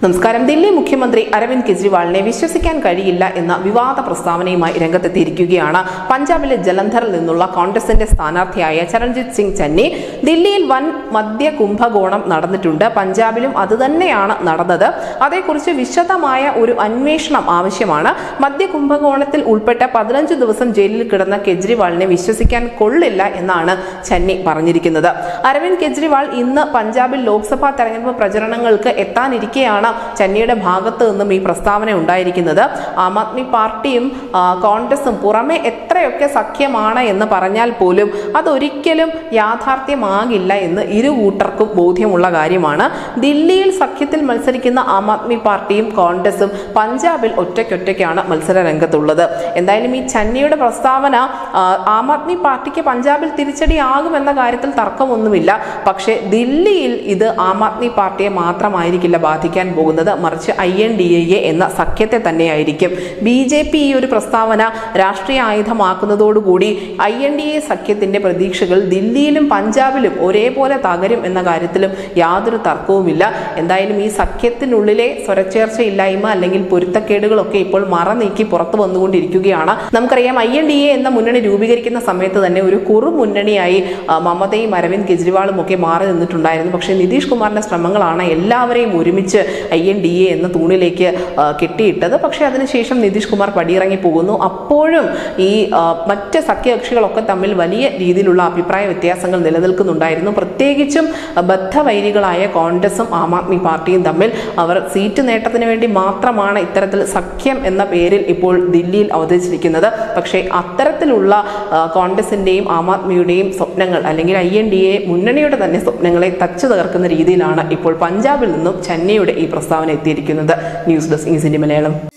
നമസ്കാരം ദില്ലി മുഖ്യമന്ത്രി അരവിന്ദ് കെജ്രിവാളിനെ വിശ്വസിക്കാൻ കഴിയില്ല എന്ന വിവാദ പ്രസ്താവനയുമായി രംഗത്തെത്തിയിരിക്കുകയാണ് പഞ്ചാബിലെ ജലന്ധറിൽ നിന്നുള്ള കോൺഗ്രസിന്റെ സ്ഥാനാർത്ഥിയായ ചരൺജിത് സിംഗ് ചന്നി ദില്ലിയിൽ വൻ മദ്യ കുംഭകോണം നടന്നിട്ടുണ്ട് പഞ്ചാബിലും അതുതന്നെയാണ് നടന്നത് അതേക്കുറിച്ച് വിശദമായ ഒരു അന്വേഷണം ആവശ്യമാണ് മദ്യ കുംഭകോണത്തിൽ ഉൾപ്പെട്ട പതിനഞ്ച് ദിവസം ജയിലിൽ കിടന്ന കെജ്രിവാളിനെ വിശ്വസിക്കാൻ കൊള്ളില്ല എന്നാണ് ചന്നി പറഞ്ഞിരിക്കുന്നത് അരവിന്ദ് കെജ്രിവാൾ ഇന്ന് പഞ്ചാബിൽ ലോക്സഭാ തെരഞ്ഞെടുപ്പ് പ്രചരണങ്ങൾക്ക് എത്താനിരിക്കെയാണ് ചന്നിയുടെ ഭാഗത്ത് നിന്നും ഈ പ്രസ്താവന ഉണ്ടായിരിക്കുന്നത് ആം ആദ്മി പാർട്ടിയും ആ, കോൺഗ്രസും പുറമെ എത്രയൊക്കെ സഖ്യമാണ് എന്ന് പറഞ്ഞാൽ പോലും അതൊരിക്കലും യാഥാർത്ഥ്യമാകില്ല എന്ന് ഇരു കൂട്ടർക്കും ബോധ്യമുള്ള കാര്യമാണ് ദില്ലിയിൽ സഖ്യത്തിൽ മത്സരിക്കുന്ന ആം ആദ്മി പാർട്ടിയും കോൺഗ്രസും പഞ്ചാബിൽ ഒറ്റയ്ക്കൊറ്റയ്ക്കാണ് മത്സര രംഗത്തുള്ളത് എന്തായാലും ഈ ചന്നിയുടെ പ്രസ്താവന ആ, ആം ആദ്മി പാർട്ടിക്ക് പഞ്ചാബിൽ തിരിച്ചടിയാകുമെന്ന കാര്യത്തിൽ തർക്കമൊന്നുമില്ല പക്ഷേ ദില്ലിയിൽ ഇത് ആം ആദ്മി പാർട്ടിയെ മാത്രമായിരിക്കില്ല ബാധിക്കാൻ പോകുന്നത് മറിച്ച് ഐ എൻ ഡി എ എന്ന സഖ്യത്തെ തന്നെയായിരിക്കും ബി ജെ പി ഈ ഒരു പ്രസ്താവന രാഷ്ട്രീയ ആയുധമാക്കുന്നതോടുകൂടി ഐ എൻ ഡി എ സഖ്യത്തിന്റെ പ്രതീക്ഷകൾ ദില്ലിയിലും പഞ്ചാബിലും ഒരേപോലെ തകരും എന്ന കാര്യത്തിലും യാതൊരു തർക്കവുമില്ല എന്തായാലും ഈ സഖ്യത്തിനുള്ളിലെ സ്വരച്ചേർച്ചയില്ലായ്മ അല്ലെങ്കിൽ പൊരുത്തക്കേടുകളൊക്കെ ഇപ്പോൾ മറ നീക്കി പുറത്തു വന്നുകൊണ്ടിരിക്കുകയാണ് നമുക്കറിയാം ഐ എൻ ഡി എ എന്ന മുന്നണി രൂപീകരിക്കുന്ന സമയത്ത് തന്നെ ഒരു കുറു മുന്നണിയായി ആ, മമതയും അരവിന്ദ് കെജ്രിവാളും ഒക്കെ മാറി നിന്നിട്ടുണ്ടായിരുന്നു പക്ഷേ നിതീഷ് കുമാറിന്റെ ശ്രമങ്ങളാണ് എല്ലാവരെയും ഒരുമിച്ച് ഐ എൻ ഡി എ എന്ന തൂണിലേക്ക് ആ, കെട്ടിയിട്ടത് പക്ഷേ അതിനുശേഷം നിതീഷ് കുമാർ പടിയിറങ്ങി പോകുന്നു അപ്പോഴും ഈ ആ, മറ്റ് സഖ്യകക്ഷികളൊക്കെ തമ്മിൽ വലിയ രീതിയിലുള്ള അഭിപ്രായ വ്യത്യാസങ്ങൾ നിലനിൽക്കുന്നുണ്ടായിരുന്നു പ്രത്യേകിച്ചും ആ, ബദ്ധവൈരികളായ കോൺഗ്രസും ആം ആദ്മി പാർട്ടിയും തമ്മിൽ അവർ സീറ്റ് നേട്ടത്തിന് വേണ്ടി മാത്രമാണ് ഇത്തരത്തിൽ സഖ്യം എന്ന പേരിൽ ഇപ്പോൾ ദില്ലിയിൽ അവതരിച്ചിരിക്കുന്നത് പക്ഷേ അത്തരത്തിലുള്ള ആ, കോൺഗ്രസിന്റെയും ആം ആദ്മിയുടെയും സ്വപ്നങ്ങൾ അല്ലെങ്കിൽ ഐ എൻ ഡി എ മുന്നണിയുടെ തന്നെ സ്വപ്നങ്ങളെ തച്ചു തകർക്കുന്ന രീതിയിലാണ് ഇപ്പോൾ പഞ്ചാബിൽ നിന്നും ചെന്നൈയുടെ ഈ പ്രസ്താവന എത്തിയിരിക്കുന്നത് ന്യൂസ് ഡെസ്ക് ന്യൂസിന്റെ മലയാളം